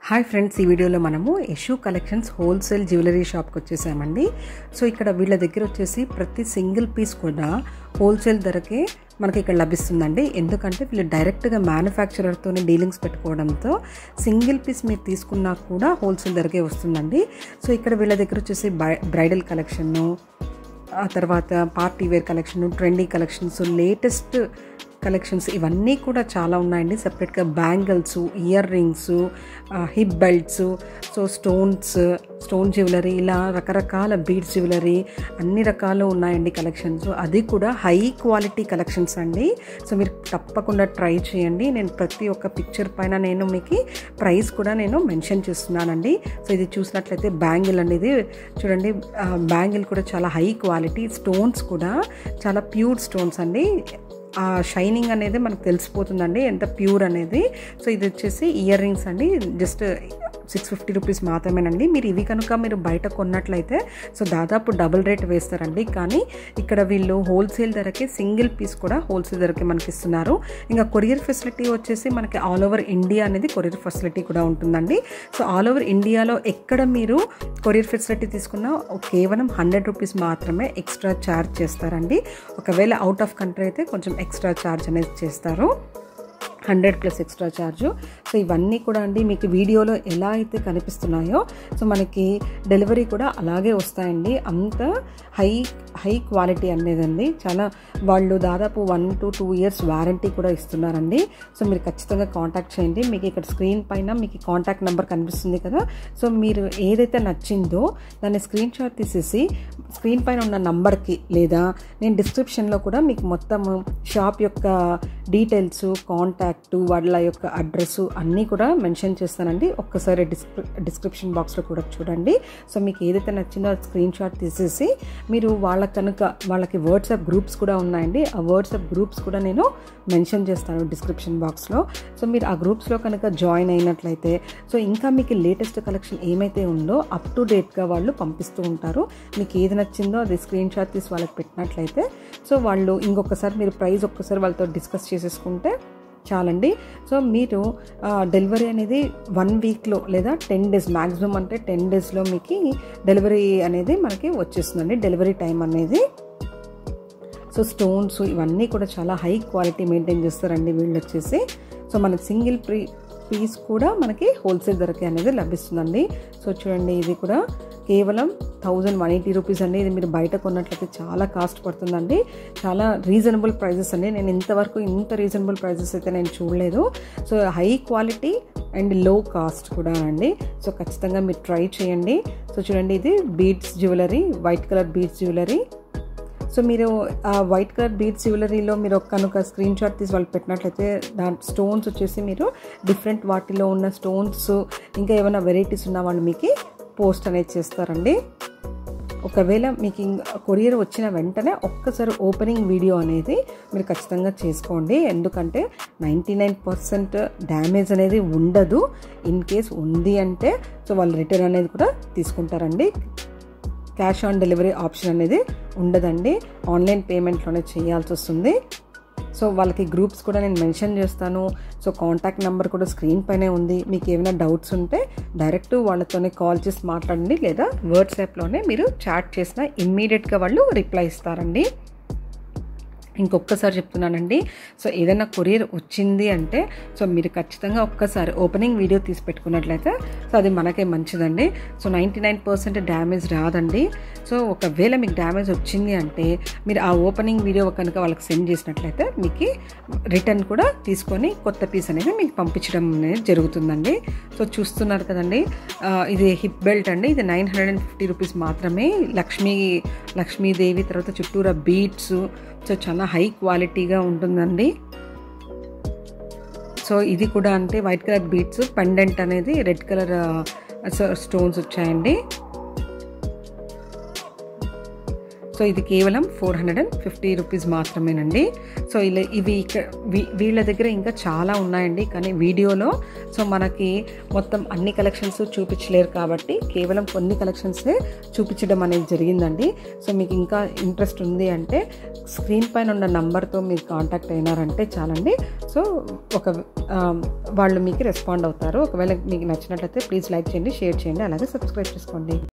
hi friends ఈ వీడియోలో మనము యశు కలెక్షన్స్ హోల్సేల్ జ్యువెలరీ షాప్కి వచ్చేసామండి సో ఇక్కడ వీళ్ళ దగ్గర వచ్చేసి ప్రతి సింగిల్ పీస్ కూడా హోల్సేల్ ధరకే మనకి ఇక్కడ లభిస్తుందండి ఎందుకంటే వీళ్ళు డైరెక్ట్గా మ్యానుఫ్యాక్చరర్తోనే డీలింగ్స్ పెట్టుకోవడంతో సింగిల్ పీస్ మీరు తీసుకున్నా కూడా హోల్సేల్ ధరకే వస్తుందండి సో ఇక్కడ వీళ్ళ దగ్గర వచ్చేసి బ్రైడల్ కలెక్షను ఆ తర్వాత party wear collection trendy collections latest collections ఇవన్నీ కూడా చాలా ఉన్నాయండి సపరేట్గా bangles ear rings hip belts so stones stone jewellery ఇలా రకరకాల బీడ్స్ జ్యువెలరీ అన్ని రకాలు ఉన్నాయండి కలెక్షన్స్ అది కూడా హై క్వాలిటీ కలెక్షన్స్ అండి సో మీరు తప్పకుండా ట్రై చేయండి నేను ప్రతి ఒక్క పిక్చర్ పైన నేను మీకు ప్రైస్ కూడా నేను మెన్షన్ చేస్తున్నానండి సో ఇది చూసినట్లయితే బ్యాంగిల్ అనేది చూడండి బ్యాంగిల్ కూడా చాలా హై క్వాలిటీ స్టోన్స్ కూడా చాలా ప్యూర్ స్టోన్స్ అండి ఆ షైనింగ్ అనేది మనకు తెలిసిపోతుందండి ఎంత ప్యూర్ అనేది సో ఇది వచ్చేసి ఇయర్ రింగ్స్ అండి జస్ట్ సిక్స్ ఫిఫ్టీ రూపీస్ మాత్రమేనండి మీరు ఇవి కనుక మీరు బయట కొన్నట్లయితే సో దాదాపు డబుల్ రేట్ వేస్తారండి కానీ ఇక్కడ వీళ్ళు హోల్సేల్ ధరకి సింగిల్ పీస్ కూడా హోల్సేల్ ధరకి మనకి ఇస్తున్నారు ఇంకా కొరియర్ ఫెసిలిటీ వచ్చేసి మనకి ఆల్ ఓవర్ ఇండియా అనేది కొరియర్ ఫెసిలిటీ కూడా ఉంటుందండి సో ఆల్ ఓవర్ ఇండియాలో ఎక్కడ మీరు కొరియర్ ఫెసిలిటీ తీసుకున్నా కేవలం హండ్రెడ్ రూపీస్ మాత్రమే ఎక్స్ట్రా ఛార్జ్ చేస్తారండి ఒకవేళ అవుట్ ఆఫ్ కంట్రీ అయితే కొంచెం ఎక్స్ట్రా ఛార్జ్ అనేది చేస్తారు hundred plus extra charge so ఇవన్నీ కూడా అండి మీకు వీడియోలో ఎలా అయితే కనిపిస్తున్నాయో సో మనకి డెలివరీ కూడా అలాగే వస్తాయండి అంత హై హై క్వాలిటీ అనేదండి చాలా వాళ్ళు దాదాపు one to two years warranty కూడా ఇస్తున్నారండి సో మీరు ఖచ్చితంగా కాంటాక్ట్ చేయండి మీకు ఇక్కడ స్క్రీన్ పైన మీకు కాంటాక్ట్ నెంబర్ కనిపిస్తుంది కదా సో మీరు ఏదైతే నచ్చిందో దాన్ని స్క్రీన్ షాట్ తీసేసి స్క్రీన్ పైన ఉన్న నంబర్కి లేదా నేను డిస్క్రిప్షన్లో కూడా మీకు మొత్తం షాప్ యొక్క డీటెయిల్స్ కాంటాక్ట్ వాళ్ళ యొక్క అడ్రస్ అన్నీ కూడా మెన్షన్ చేస్తానండి ఒక్కసారి డిస్క్రి డిస్క్రిప్షన్ బాక్స్లో కూడా చూడండి సో మీకు ఏదైతే నచ్చిందో అది స్క్రీన్ షాట్ తీసేసి మీరు వాళ్ళ కనుక వాళ్ళకి వాట్సాప్ గ్రూప్స్ కూడా ఉన్నాయండి ఆ వాట్సాప్ గ్రూప్స్ కూడా నేను మెన్షన్ చేస్తాను డిస్క్రిప్షన్ బాక్స్లో సో మీరు ఆ గ్రూప్స్లో కనుక జాయిన్ అయినట్లయితే సో ఇంకా మీకు లేటెస్ట్ కలెక్షన్ ఏమైతే ఉందో అప్ టు డేట్గా వాళ్ళు పంపిస్తూ ఉంటారు మీకు ఏది నచ్చిందో అది స్క్రీన్ షాట్ తీసి వాళ్ళకి పెట్టినట్లయితే సో వాళ్ళు ఇంకొకసారి మీరు ప్రైస్ ఒక్కసారి వాళ్ళతో డిస్కస్ చేసేసుకుంటే చాలండి సో మీరు డెలివరీ అనేది వన్ వీక్లో లేదా టెన్ డేస్ మ్యాక్సిమం అంటే టెన్ డేస్లో మీకు డెలివరీ అనేది మనకి వచ్చేస్తుందండి డెలివరీ టైం అనేది సో స్టోన్స్ ఇవన్నీ కూడా చాలా హై క్వాలిటీ మెయింటైన్ చేస్తారండి వీళ్ళు వచ్చేసి సో మనకి సింగిల్ ప్రీ పీస్ కూడా మనకి హోల్సేల్ ధరకే అనేది లభిస్తుందండి సో చూడండి ఇది కూడా కేవలం థౌజండ్ వన్ ఎయిటీ రూపీస్ అండి ఇది మీరు బయట కొన్నట్లయితే చాలా కాస్ట్ పడుతుందండి చాలా రీజనబుల్ ప్రైజెస్ అండి నేను ఇంతవరకు ఇంత రీజనబుల్ ప్రైజెస్ అయితే నేను చూడలేదు so high quality and low cost కూడా అండి సో ఖచ్చితంగా మీరు ట్రై చేయండి సో చూడండి ఇది beads jewellery white colour beads jewellery so మీరు ఆ వైట్ కలర్ బీడ్స్ జ్యువెలరీలో మీరు కనుక స్క్రీన్ షాట్ తీసి వాళ్ళు పెట్టినట్లయితే దాని స్టోన్స్ వచ్చేసి మీరు డిఫరెంట్ వాటిలో ఉన్న స్టోన్స్ ఇంకా ఏమైనా వెరైటీస్ ఉన్న వాళ్ళు మీకు పోస్ట్ అనేది చేస్తారండి ఒకవేళ మీకు కొరియర్ వచ్చిన వెంటనే ఒక్కసారి ఓపెనింగ్ వీడియో అనేది మీరు ఖచ్చితంగా చేసుకోండి ఎందుకంటే నైంటీ నైన్ పర్సెంట్ డ్యామేజ్ అనేది ఉండదు ఇన్ కేస్ ఉంది అంటే సో వాళ్ళు రిటర్న్ అనేది కూడా తీసుకుంటారండి క్యాష్ ఆన్ డెలివరీ ఆప్షన్ అనేది ఉండదండి ఆన్లైన్ పేమెంట్లోనే చేయాల్సి వస్తుంది సో వాళ్ళకి గ్రూప్స్ కూడా నేను మెన్షన్ చేస్తాను సో కాంటాక్ట్ నెంబర్ కూడా స్క్రీన్ పైనే ఉంది మీకు ఏమైనా డౌట్స్ ఉంటే డైరెక్ట్ వాళ్ళతోనే కాల్ చేసి మాట్లాడండి లేదా వాట్సాప్లోనే మీరు చాట్ చేసిన ఇమ్మీడియట్గా వాళ్ళు రిప్లై ఇస్తారండి ఇంకొకసారి చెప్తున్నానండి సో ఏదైనా కొరియర్ వచ్చింది అంటే సో మీరు ఖచ్చితంగా ఒక్కసారి ఓపెనింగ్ వీడియో తీసి పెట్టుకున్నట్లయితే సో అది మనకే మంచిదండి so ninety nine percent damage రాదండి సో ఒకవేళ మీకు డ్యామేజ్ వచ్చింది అంటే మీరు ఆ ఓపెనింగ్ వీడియో కనుక వాళ్ళకి సెండ్ చేసినట్లయితే మీకు రిటర్న్ కూడా తీసుకొని కొత్త పీస్ అనేది మీకు పంపించడం అనేది జరుగుతుందండి సో చూస్తున్నారు కదండి ఇది హిప్ బెల్ట్ అండి ఇది nine hundred and fifty rupees మాత్రమే లక్ష్మీ లక్ష్మీదేవి తర్వాత చుట్టూరా బీట్స్ సో చాలా హై క్వాలిటీగా ఉంటుందండి సో ఇది కూడా అంటే వైట్ కలర్ బీట్స్ పెండెంట్ అనేది రెడ్ కలర్ స్టోన్స్ వచ్చాయండి సో సో ఇది కేవలం four hundred and fifty rupees మాత్రమేనండి సో ఇలా ఇవి ఇక్కడ వీ- వీళ్ళ దగ్గర ఇంకా చాలా ఉన్నాయండి కానీ వీడియోలో సో మనకి మొత్తం అన్ని కలెక్షన్స్ చూపించలేరు కాబట్టి కేవలం కొన్ని కలెక్షన్సే చూపించడం అనేది జరిగిందండి సో మీకు ఇంకా ఇంట్రెస్ట్ ఉంది అంటే స్క్రీన్ పైన ఉన్న నంబర్తో మీరు కాంటాక్ట్ అయినారంటే చాలండి సో ఒక ఆ, వాళ్ళు మీకు రెస్పాండ్ అవుతారు ఒకవేళ మీకు నచ్చినట్లయితే ప్లీజ్ లైక్ చేయండి షేర్ చేయండి అలాగే సబ్స్క్రైబ్ చేసుకోండి